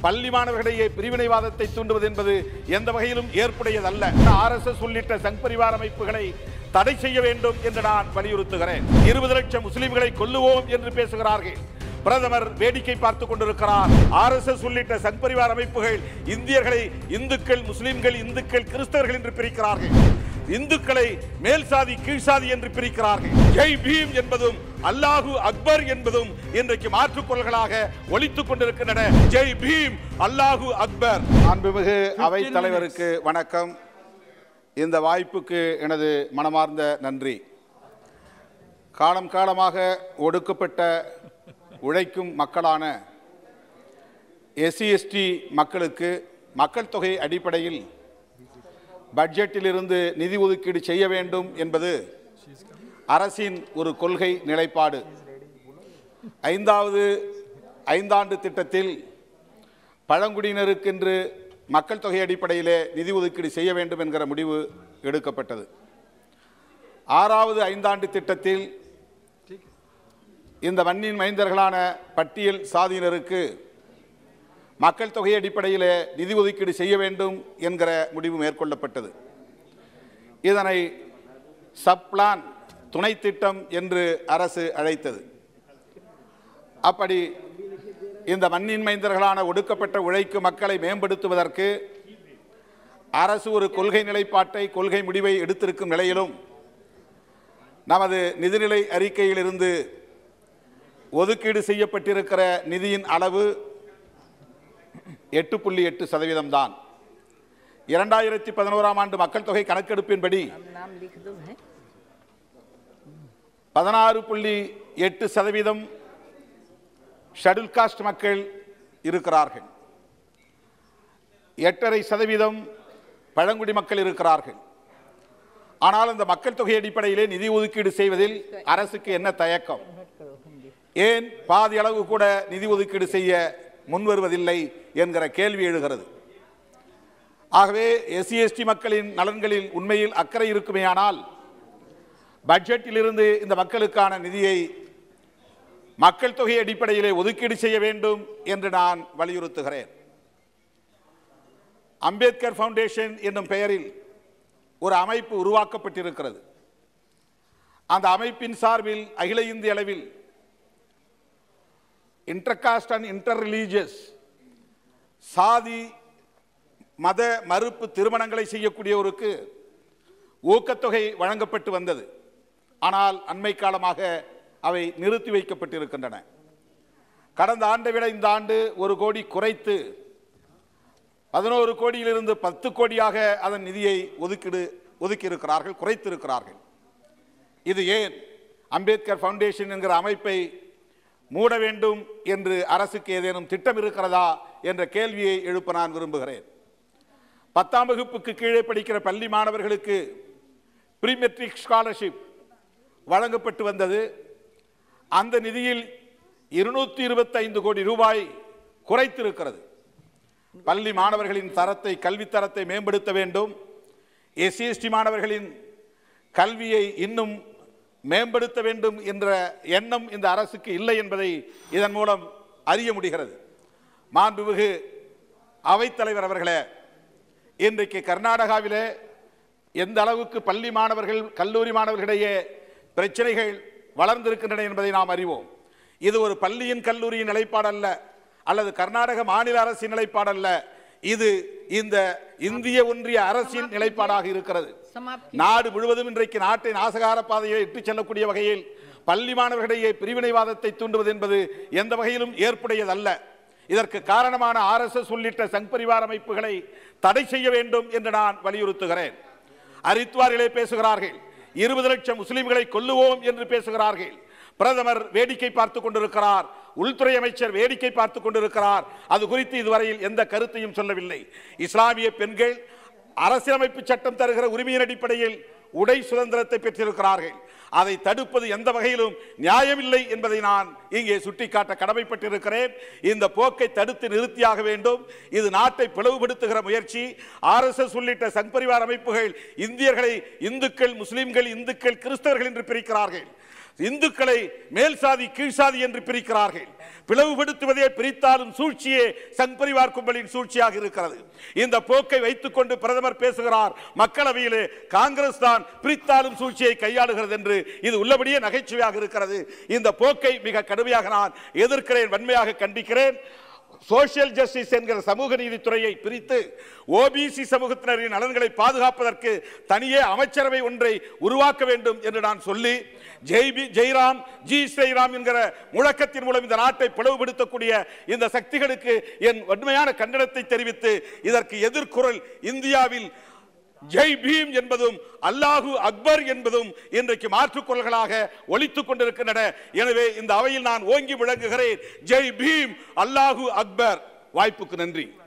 பள்ளி மாணவர்களிடையே பிரிவினைவாதத்தை தூண்டுவது என்பது எந்த வகையிலும் ஏற்புடையதல்ல ஆர்எஸ்எஸ் உள்ளிட்ட சங் பரிவார அமைப்புகளை தடை செய்ய வேண்டும் என்று நான் வலியுறுத்துகிறேன் இருபது லட்சம் முஸ்லிம்களை கொல்லுவோம் என்று பேசுகிறார்கள் பிரதமர் வேடிக்கை பார்த்துக் கொண்டிருக்கிறார் ஆர்எஸ்எஸ் உள்ளிட்ட சங் பரிவார அமைப்புகள் இந்தியர்களை இந்துக்கள் முஸ்லிம்கள் இந்துக்கள் கிறிஸ்தவர்கள் என்று பிரிக்கிறார்கள் இந்துக்களை மேல் சாதி கீழ் சாதி என்று பிரிக்கிறார்கள் ஜெய் பீம் என்பதும் அல்லாஹு அக்பர் என்பதும் இன்றைக்கு மாற்றுக் கொள்களாக ஒலித்துக் கொண்டிருக்கின்றன ஜெய் பீம் அல்லாஹு அக்பர் அன்புமிகு அவைத் தலைவருக்கு வணக்கம் இந்த வாய்ப்புக்கு எனது மனமார்ந்த நன்றி காலம் காலமாக ஒடுக்கப்பட்ட உழைக்கும் மக்களான எஸ்சி எஸ்டி மக்களுக்கு மக்கள் தொகை அடிப்படையில் பட்ஜெட்டிலிருந்து நிதி ஒதுக்கீடு செய்ய வேண்டும் என்பது அரசின் ஒரு கொள்கை நிலைப்பாடு ஐந்தாவது ஐந்தாண்டு திட்டத்தில் பழங்குடியினருக்கென்று மக்கள் தொகை அடிப்படையிலே நிதி ஒதுக்கீடு செய்ய வேண்டும் என்கிற முடிவு எடுக்கப்பட்டது ஆறாவது ஐந்தாண்டு திட்டத்தில் இந்த மண்ணின் மைந்தர்களான பட்டியல் சாதியினருக்கு மக்கள் தொகை அடிப்படையில் நிதி ஒதுக்கீடு செய்ய வேண்டும் என்கிற முடிவு மேற்கொள்ளப்பட்டது இதனை சப்ளான் துணை திட்டம் என்று அரசு அழைத்தது அப்படி இந்த மண்ணின் மைந்தர்களான ஒடுக்கப்பட்ட உழைக்கும் மக்களை மேம்படுத்துவதற்கு அரசு ஒரு கொள்கை நிலைப்பாட்டை கொள்கை முடிவை எடுத்திருக்கும் நிலையிலும் நமது நிதிநிலை அறிக்கையிலிருந்து ஒதுக்கீடு செய்யப்பட்டிருக்கிற நிதியின் அளவு எட்டு புள்ளி எட்டு சதவீதம் தான் இரண்டாயிரத்தி பதினோராம் ஆண்டு மக்கள் தொகை கணக்கெடுப்பின்படி नाम लिख दो है பதினாறு புள்ளி எட்டு சதவீதம் ஷெட்யூல் காஸ்ட் மக்கள் இருக்கிறார்கள் எட்டரை சதவீதம் பழங்குடி மக்கள் இருக்கிறார்கள் ஆனால் அந்த மக்கள் தொகை அடிப்படையிலே நிதி ஒதுக்கீடு செய்வதில் அரசுக்கு என்ன தயக்கம் ஏன் பாதி அளவு கூட நிதி ஒதுக்கீடு செய்ய முன்வருவதில்லை என்கிற கேள்வி எழுகிறது ஆகவே எஸ்சி எஸ்டி மக்களின் நலன்களில் உண்மையில் அக்கறை இருக்குமேயானால் பட்ஜெட்டிலிருந்து இந்த மக்களுக்கான நிதியை மக்கள் தொகை அடிப்படையிலே ஒதுக்கீடு செய்ய வேண்டும் என்று நான் வலியுறுத்துகிறேன் அம்பேத்கர் ஃபவுண்டேஷன் என்னும் பெயரில் ஒரு அமைப்பு உருவாக்கப்பட்டிருக்கிறது அந்த அமைப்பின் சார்பில் அகில இந்திய அளவில் இன்டர்காஸ்ட் அண்ட் இன்டர் ரிலீஜியஸ் சாதி மத மறுப்பு திருமணங்களை செய்யக்கூடியவருக்கு ஊக்கத்தொகை வழங்கப்பட்டு வந்தது ஆனால் அண்மை காலமாக அவை நிறுத்தி வைக்கப்பட்டிருக்கின்றன கடந்த ஆண்டை விட இந்த ஆண்டு ஒரு கோடி குறைத்து பதினோரு கோடியிலிருந்து பத்து கோடியாக அதன் நிதியை ஒதுக்கீடு ஒதுக்கியிருக்கிறார்கள் குறைத்திருக்கிறார்கள் இது ஏன் அம்பேத்கர் ஃபவுண்டேஷன் என்கிற அமைப்பை மூட வேண்டும் என்று அரசுக்கு ஏதேனும் திட்டம் இருக்கிறதா என்ற கேள்வியை எழுப்ப நான் விரும்புகிறேன் பத்தாம் வகுப்புக்கு கீழே படிக்கிற பள்ளி மாணவர்களுக்கு ப்ரீமெட்ரிக் ஸ்காலர்ஷிப் வழங்கப்பட்டு வந்தது அந்த நிதியில் இருநூத்தி இருபத்தைந்து கோடி ரூபாய் குறைத்திருக்கிறது பள்ளி மாணவர்களின் தரத்தை கல்வி தரத்தை மேம்படுத்த வேண்டும் எஸ்சி எஸ்டி மாணவர்களின் கல்வியை இன்னும் மேம்படுத்த வேண்டும் என்ற எண்ணம் இந்த அரசுக்கு இல்லை என்பதை இதன் மூலம் அறிய முடிகிறது மாண்புமிகு அவைத்தலைவர் அவர்களே இன்றைக்கு கர்நாடகாவிலே எந்த அளவுக்கு பள்ளி மாணவர்கள் கல்லூரி மாணவர்களிடையே பிரச்சனைகள் வளர்ந்திருக்கின்றன என்பதை நாம் அறிவோம் இது ஒரு பள்ளியின் கல்லூரியின் நிலைப்பாடு அல்ல அல்லது கர்நாடக மாநில அரசின் நிலைப்பாடு அல்ல இது இந்த இந்திய ஒன்றிய அரசின் நிலைப்பாடாக இருக்கிறது समाप्त நாடு முழுவதும் இன்றைக்கு நாட்டை நாசகார பாதையை இட்டுச் செல்லக்கூடிய வகையில் பள்ளி மாணவர்களிடையே பிரிவினைவாதத்தை தூண்டுவது என்பது எந்த வகையிலும் ஏற்புடையதல்ல இதற்கு காரணமான ஆர்எஸ்எஸ் உள்ளிட்ட சங் பரிவார அமைப்புகளை தடை செய்ய வேண்டும் என்று நான் வலியுறுத்துகிறேன் அரித்வாரிலே பேசுகிறார்கள் இருபது லட்சம் முஸ்லிம்களை கொல்லுவோம் என்று பேசுகிறார்கள் பிரதமர் வேடிக்கை பார்த்துக் கொண்டிருக்கிறார் உள்துறை அமைச்சர் வேடிக்கை பார்த்துக் கொண்டிருக்கிறார் அது குறித்து இதுவரையில் எந்த கருத்தையும் சொல்லவில்லை இஸ்லாமிய பெண்கள் அரசியலமைப்பு சட்டம் தருகிற உரிமையின் அடிப்படையில் உடை சுதந்திரத்தை பெற்றிருக்கிறார்கள் அதை தடுப்பது எந்த வகையிலும் நியாயமில்லை என்பதை நான் இங்கே சுட்டிக்காட்ட கடமைப்பட்டிருக்கிறேன் இந்த போக்கை தடுத்து நிறுத்தியாக வேண்டும் இது நாட்டை பிளவுபடுத்துகிற முயற்சி ஆர்எஸ்எஸ் உள்ளிட்ட சங் பரிவார அமைப்புகள் இந்தியர்களை இந்துக்கள் முஸ்லிம்கள் இந்துக்கள் கிறிஸ்தவர்கள் என்று பிரிக்கிறார்கள் இந்துக்களை மேல் சாதி கீழ் சாதி என்று பிரிக்கிறார்கள் பிளவுபடுத்துவதே பிரித்தாலும் சூழ்ச்சியே சங் பரிவார் கும்பலின் சூழ்ச்சியாக இருக்கிறது இந்த போக்கை வைத்துக் கொண்டு பிரதமர் பேசுகிறார் மக்களவையிலே காங்கிரஸ் தான் பிரித்தாலும் சூழ்ச்சியை கையாளுகிறது என்று இது உள்ளபடியே நகைச்சுவையாக இருக்கிறது இந்த போக்கை மிக கடுமையாக நான் எதிர்க்கிறேன் வன்மையாக கண்டிக்கிறேன் சோசியல் ஜஸ்டிஸ் என்கிற சமூக நீதித்துறையை பிரித்து ஓபிசி சமூகத்தினரின் நலன்களை பாதுகாப்பதற்கு தனியே அமைச்சரவை ஒன்றை உருவாக்க வேண்டும் என்று நான் சொல்லி ஜெய் பி ஜெய்ராம் ஜி ஸ்ரீராம் என்கிற முழக்கத்தின் மூலம் இந்த நாட்டை பிளவுபடுத்தக்கூடிய இந்த சக்திகளுக்கு என் வன்மையான கண்டனத்தை தெரிவித்து இதற்கு எதிர்குரல் இந்தியாவில் ஜெய் பீம் என்பதும் அல்லாஹு அக்பர் என்பதும் இன்றைக்கு மாற்றுக் குரல்களாக ஒலித்துக் கொண்டிருக்கின்றன எனவே இந்த அவையில் நான் ஓங்கி விளங்குகிறேன் ஜெய் பீம் அல்லாஹு அக்பர் வாய்ப்புக்கு நன்றி